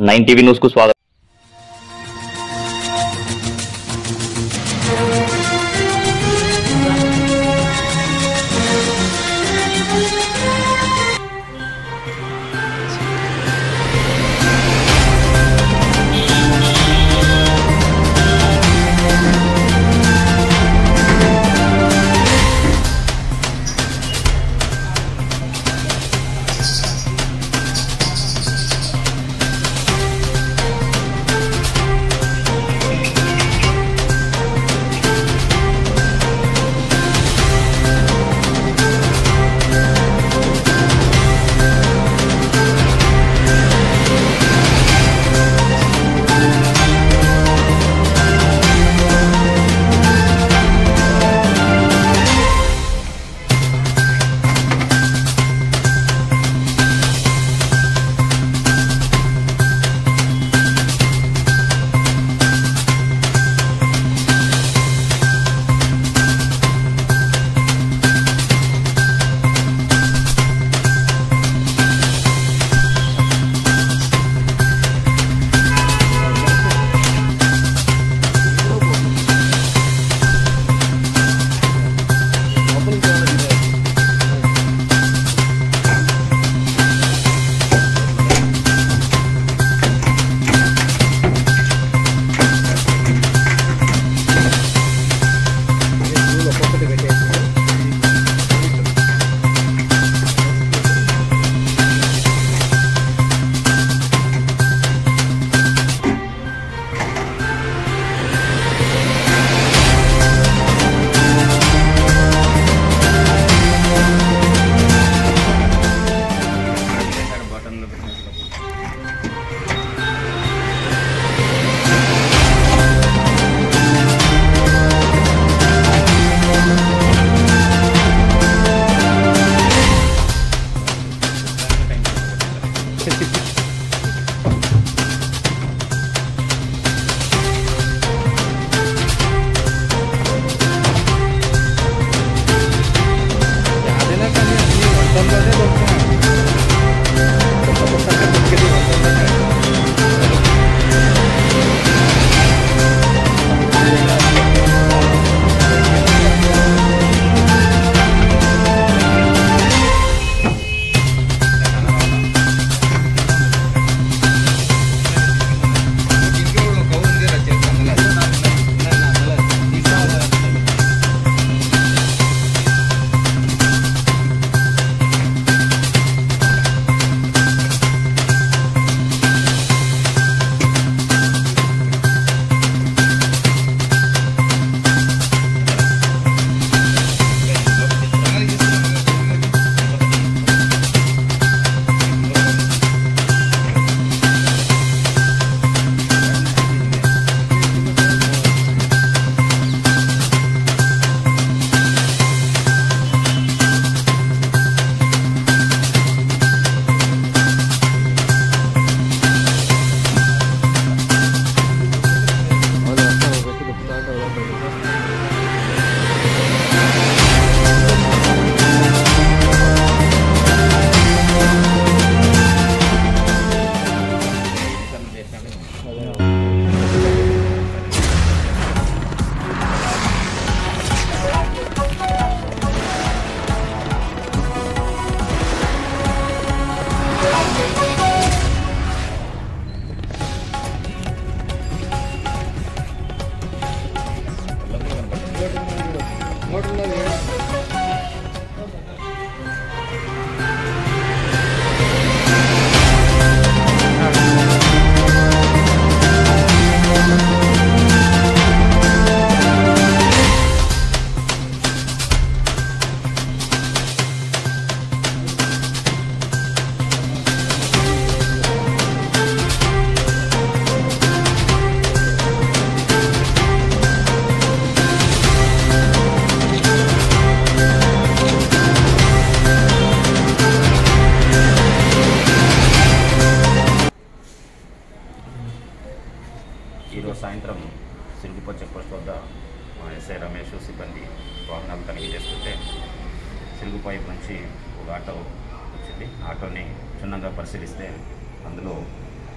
nine TV news కు స్వాగతం ఈరోజు సాయంత్రం సిరుగుప చెక్ పోస్ట్ వద్ద మా ఎస్ఐ రమేష్ సిబ్బంది వాహనాలు తనిఖీ చేస్తుంటే సిరుగుపై వైపు నుంచి ఒక ఆటో వచ్చింది ఆటోని క్షుణ్ణంగా పరిశీలిస్తే అందులో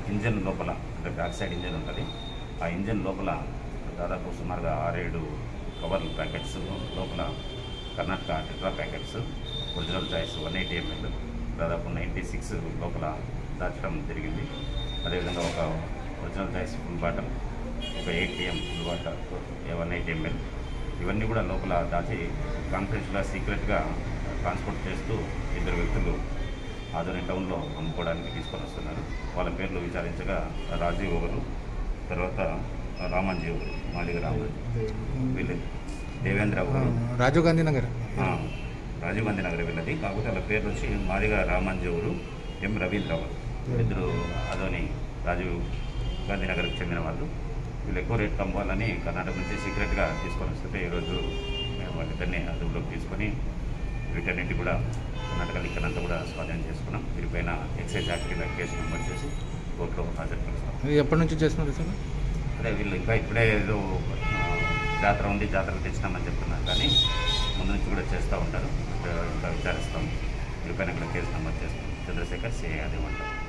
ఇంజన్ లోపల అంటే బ్యాక్ సైడ్ ఇంజన్ ఉంటుంది ఆ ఇంజన్ లోపల దాదాపు సుమారుగా ఆరేడు కవర్లు ప్యాకెట్స్ లోపల Karnataka tetra packets original choice one eighty ML దాదాపు నైంటీ సిక్స్ లోపల దాచడం జరిగింది అదేవిధంగా ఒక ఒరిజినల్ చాయిస్ ఫుల్ బాటల్ ఒక eight TM full bottle one eighty ML ఇవన్నీ కూడా లోపల దాచి కాన్ఫిడెన్షియల్గా సీక్రెట్గా ట్రాన్స్పోర్ట్ చేస్తూ ఇద్దరు వ్యక్తులు ఆధునిక టౌన్లో అమ్ముకోవడానికి తీసుకొని వస్తున్నారు వాళ్ళ పేర్లు విచారించగా రాజీవ్ ఒకరు తర్వాత రామాంజీ ఒకరు మాదిగ రామాంజీ వీళ్ళు దేవేంద్ర ఒకరు రాజీవ్ గాంధీ నగర్ ఆ, రాజీవ్ గాంధీ నగర్ వీళ్ళది కాకపోతే వాళ్ళ పేర్లు వచ్చి మాదిగ రామాంజీ ఒకరు ఎం రవీంద్ర ఒకరు ఇద్దరు అదోని రాజీవ్ గాంధీ నగర్కి చెందిన వాళ్ళు వీళ్ళు ఎక్కువ రేట్ కమ్మాలని కర్ణాటక నుంచి సీక్రెట్గా తీసుకొని వస్తుంటే ఈరోజు మేము వాళ్ళిద్దరిని అదుపులోకి తీసుకొని వీటన్నింటి కూడా కర్ణాటక లిక్కర్ అంతా కూడా స్వాధీనం చేసుకున్నాం వీరిపైన ఎక్సైజ్ యాక్ట్ కింద కేసు నమోదు చేసి కోర్టులో హాజరుపరుస్తాం ఇది ఎప్పటి నుంచి చేస్తున్నారు సార్ అదే వీళ్ళు ఇంకా ఇప్పుడే ఏదో ఆ, జాతర ఉంది జాతరకు తెచ్చినామని చెప్తున్నారు కానీ ముందు నుంచి కూడా చేస్తూ ఉంటారు ఇంకా ఇంకా విచారిస్తాం వీరిపైన కూడా కేసు నమోదు చేస్తాం చంద్రశేఖర్ సిఐ అదే ఉంటాం